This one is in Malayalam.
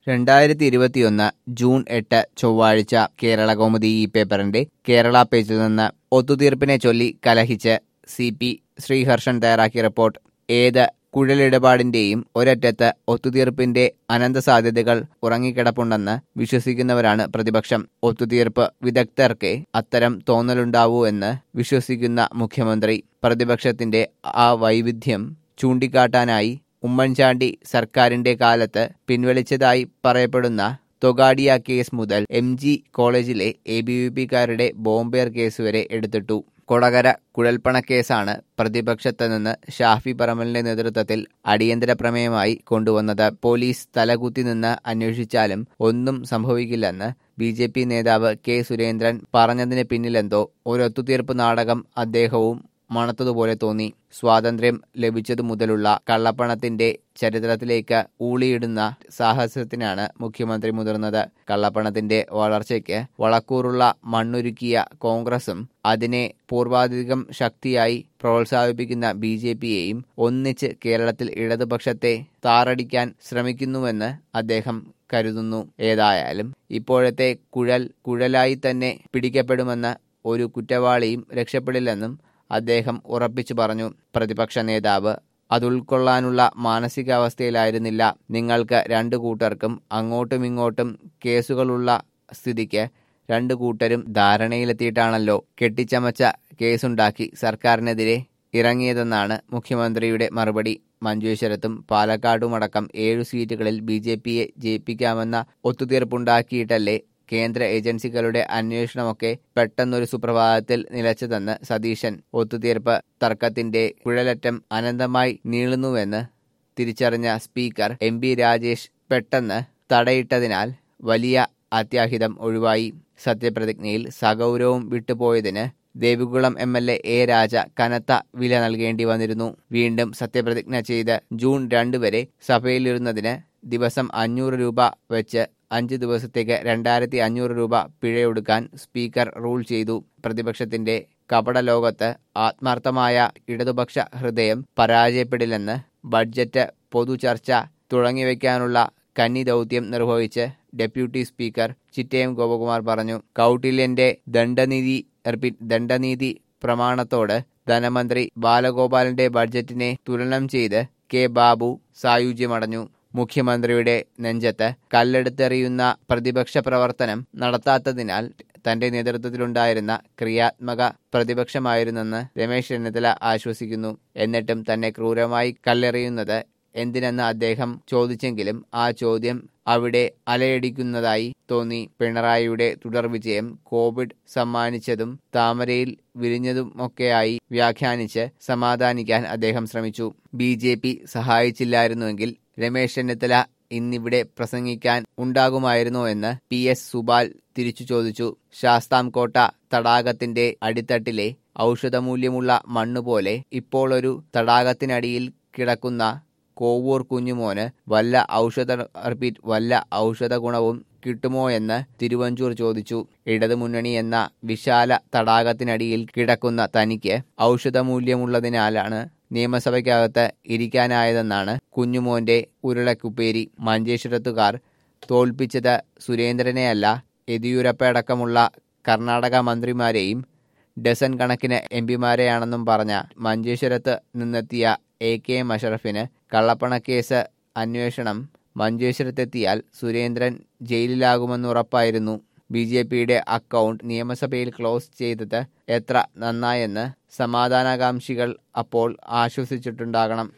രണ്ടായിരത്തി ഇരുപത്തിയൊന്ന് ജൂൺ എട്ട് ചൊവ്വാഴ്ച കേരള കൗമുദി ഈ പേപ്പറിന്റെ കേരള പേജിൽ നിന്ന് ഒത്തുതീർപ്പിനെ ചൊല്ലി കലഹിച്ച് സി പി ശ്രീഹർഷൻ തയ്യാറാക്കിയ റിപ്പോർട്ട് ഏത് കുഴലിടപാടിന്റെയും ഒരറ്റത്ത് ഒത്തുതീർപ്പിന്റെ അനന്ത സാധ്യതകൾ ഉറങ്ങിക്കിടപ്പുണ്ടെന്ന് വിശ്വസിക്കുന്നവരാണ് പ്രതിപക്ഷം ഒത്തുതീർപ്പ് വിദഗ്ധർക്കേ അത്തരം തോന്നലുണ്ടാവൂ എന്ന് വിശ്വസിക്കുന്ന മുഖ്യമന്ത്രി പ്രതിപക്ഷത്തിന്റെ ആ വൈവിധ്യം ചൂണ്ടിക്കാട്ടാനായി ഉമ്മൻചാണ്ടി സർക്കാരിന്റെ കാലത്ത് പിൻവലിച്ചതായി പറയപ്പെടുന്ന തൊഗാഡിയ കേസ് മുതൽ എം ജി കോളേജിലെ എ ബി വി പിക്കാരുടെ ബോംബേർ കേസ് വരെ എടുത്തിട്ടു കൊടകര കുഴൽപ്പണ കേസാണ് പ്രതിപക്ഷത്ത് നിന്ന് ഷാഫി പറമ്പലിന്റെ നേതൃത്വത്തിൽ അടിയന്തര പ്രമേയമായി കൊണ്ടുവന്നത് പോലീസ് തലകുത്തി നിന്ന് അന്വേഷിച്ചാലും ഒന്നും സംഭവിക്കില്ലെന്ന് ബി ജെ പി നേതാവ് കെ സുരേന്ദ്രൻ പറഞ്ഞതിന് പിന്നിലെന്തോ ഒരൊത്തുതീർപ്പ് നാടകം അദ്ദേഹവും മണത്തതുപോലെ തോന്നി സ്വാതന്ത്ര്യം ലഭിച്ചതു മുതലുള്ള കള്ളപ്പണത്തിന്റെ ചരിത്രത്തിലേക്ക് ഊളിയിടുന്ന സാഹസത്തിനാണ് മുഖ്യമന്ത്രി മുതിർന്നത് കള്ളപ്പണത്തിന്റെ വളർച്ചയ്ക്ക് വളക്കൂറുള്ള മണ്ണൊരുക്കിയ കോൺഗ്രസും അതിനെ പൂർവാധികം ശക്തിയായി പ്രോത്സാഹിപ്പിക്കുന്ന ബി ജെ പിയെയും ഒന്നിച്ച് കേരളത്തിൽ ഇടതുപക്ഷത്തെ താറടിക്കാൻ ശ്രമിക്കുന്നുവെന്ന് അദ്ദേഹം കരുതുന്നു ഏതായാലും ഇപ്പോഴത്തെ കുഴൽ കുഴലായി തന്നെ പിടിക്കപ്പെടുമെന്ന് ഒരു കുറ്റവാളിയും രക്ഷപ്പെടില്ലെന്നും അദ്ദേഹം ഉറപ്പിച്ചു പറഞ്ഞു പ്രതിപക്ഷ നേതാവ് അതുൾക്കൊള്ളാനുള്ള മാനസികാവസ്ഥയിലായിരുന്നില്ല നിങ്ങൾക്ക് രണ്ടു കൂട്ടർക്കും അങ്ങോട്ടും ഇങ്ങോട്ടും കേസുകളുള്ള സ്ഥിതിക്ക് രണ്ടു കൂട്ടരും ധാരണയിലെത്തിയിട്ടാണല്ലോ കെട്ടിച്ചമച്ച കേസുണ്ടാക്കി സർക്കാരിനെതിരെ ഇറങ്ങിയതെന്നാണ് മുഖ്യമന്ത്രിയുടെ മറുപടി മഞ്ചേശ്വരത്തും പാലക്കാടുമടക്കം ഏഴു സീറ്റുകളിൽ ബി ജെ പിയെ ജയിപ്പിക്കാമെന്ന ഒത്തുതീർപ്പുണ്ടാക്കിയിട്ടല്ലേ കേന്ദ്ര ഏജൻസികളുടെ അന്വേഷണമൊക്കെ പെട്ടെന്നൊരു സുപ്രഭാതത്തിൽ നിലച്ചതെന്ന് സതീശൻ ഒത്തുതീർപ്പ് തർക്കത്തിന്റെ കുഴലറ്റം അനന്തമായി നീളുന്നുവെന്ന് തിരിച്ചറിഞ്ഞ സ്പീക്കർ എം പി രാജേഷ് പെട്ടെന്ന് തടയിട്ടതിനാൽ വലിയ അത്യാഹിതം ഒഴിവായി സത്യപ്രതിജ്ഞയിൽ സഗൗരവം വിട്ടുപോയതിന് Devikulam M L A A Raja കനത്ത വില നൽകേണ്ടി വന്നിരുന്നു വീണ്ടും സത്യപ്രതിജ്ഞ ചെയ്ത് ജൂൺ രണ്ട് വരെ സഭയിലിരുന്നതിന് ദിവസം അഞ്ഞൂറ് രൂപ വെച്ച് അഞ്ച് ദിവസത്തേക്ക് രണ്ടായിരത്തി അഞ്ഞൂറ് രൂപ പിഴയൊടുക്കാൻ സ്പീക്കർ റൂൾ ചെയ്തു പ്രതിപക്ഷത്തിന്റെ കപട ലോകത്ത് ആത്മാർത്ഥമായ ഇടതുപക്ഷ ഹൃദയം പരാജയപ്പെടില്ലെന്ന് ബഡ്ജറ്റ് പൊതുചർച്ച തുടങ്ങിവെക്കാനുള്ള കന്നി ദൗത്യം നിർവഹിച്ച് ഡെപ്യൂട്ടി സ്പീക്കർ ചിറ്റയം ഗോപകുമാർ പറഞ്ഞു കൗട്ടില്യന്റെ ദണ്ഡനീതി റിപ്പീറ്റ് ദണ്ഡനീതി പ്രമാണത്തോട് ധനമന്ത്രി ബാലഗോപാലന്റെ ബഡ്ജറ്റിനെ തുലനം ചെയ്ത് കെ ബാബു സായുജ്യമടഞ്ഞു മുഖ്യമന്ത്രിയുടെ നെഞ്ചത്ത് കല്ലെടുത്തെറിയുന്ന പ്രതിപക്ഷ പ്രവർത്തനം നടത്താത്തതിനാൽ തന്റെ നേതൃത്വത്തിലുണ്ടായിരുന്ന ക്രിയാത്മക പ്രതിപക്ഷമായിരുന്നെന്ന് രമേശ് ചെന്നിത്തല ആശ്വസിക്കുന്നു എന്നിട്ടും തന്നെ ക്രൂരമായി കല്ലെറിയുന്നത് എന്തിനെന്ന് അദ്ദേഹം ചോദിച്ചെങ്കിലും ആ ചോദ്യം അവിടെ അലയടിക്കുന്നതായി തോന്നി പിണറായിയുടെ തുടർ വിജയം കോവിഡ് സമ്മാനിച്ചതും താമരയിൽ വിരിഞ്ഞതുമൊക്കെയായി വ്യാഖ്യാനിച്ച് സമാധാനിക്കാൻ അദ്ദേഹം ശ്രമിച്ചു ബി ജെ പി സഹായിച്ചില്ലായിരുന്നുവെങ്കിൽ രമേശ് ചെന്നിത്തല ഇന്നിവിടെ പ്രസംഗിക്കാൻ ഉണ്ടാകുമായിരുന്നോ എന്ന് പി എസ് സുബാൽ തിരിച്ചു ചോദിച്ചു ശാസ്താംകോട്ട തടാകത്തിന്റെ അടിത്തട്ടിലെ ഔഷധമൂല്യമുള്ള മണ്ണുപോലെ ഇപ്പോൾ ഒരു തടാകത്തിനടിയിൽ കിടക്കുന്ന കോവൂർ കുഞ്ഞുമോന് വല്ല ഔഷധ റിപ്പീറ്റ് വല്ല ഔഷധ ഗുണവും കിട്ടുമോ എന്ന് തിരുവഞ്ചൂർ ചോദിച്ചു ഇടതുമുന്നണി എന്ന വിശാല തടാകത്തിനടിയിൽ കിടക്കുന്ന തനിക്ക് ഔഷധമൂല്യമുള്ളതിനാലാണ് നിയമസഭയ്ക്കകത്ത് ഇരിക്കാനായതെന്നാണ് കുഞ്ഞുമോന്റെ ഉരുളക്കുപ്പേരി മഞ്ചേശ്വരത്തുകാർ തോൽപ്പിച്ചത് സുരേന്ദ്രനെയല്ല യെദിയൂരപ്പ അടക്കമുള്ള കർണാടക മന്ത്രിമാരെയും ഡസൻ കണക്കിന് എം പിമാരെയാണെന്നും പറഞ്ഞ മഞ്ചേശ്വരത്ത് നിന്നെത്തിയ എ കെ മഷറഫിന് കള്ളപ്പണക്കേസ് അന്വേഷണം മഞ്ചേശ്വരത്തെത്തിയാൽ സുരേന്ദ്രൻ ജയിലിലാകുമെന്നുറപ്പായിരുന്നു ബി ജെ പിയുടെ അക്കൗണ്ട് നിയമസഭയിൽ ക്ലോസ് ചെയ്തത് എത്ര നന്നായെന്ന് സമാധാനകാംക്ഷികൾ അപ്പോൾ ആശ്വസിച്ചിട്ടുണ്ടാകണം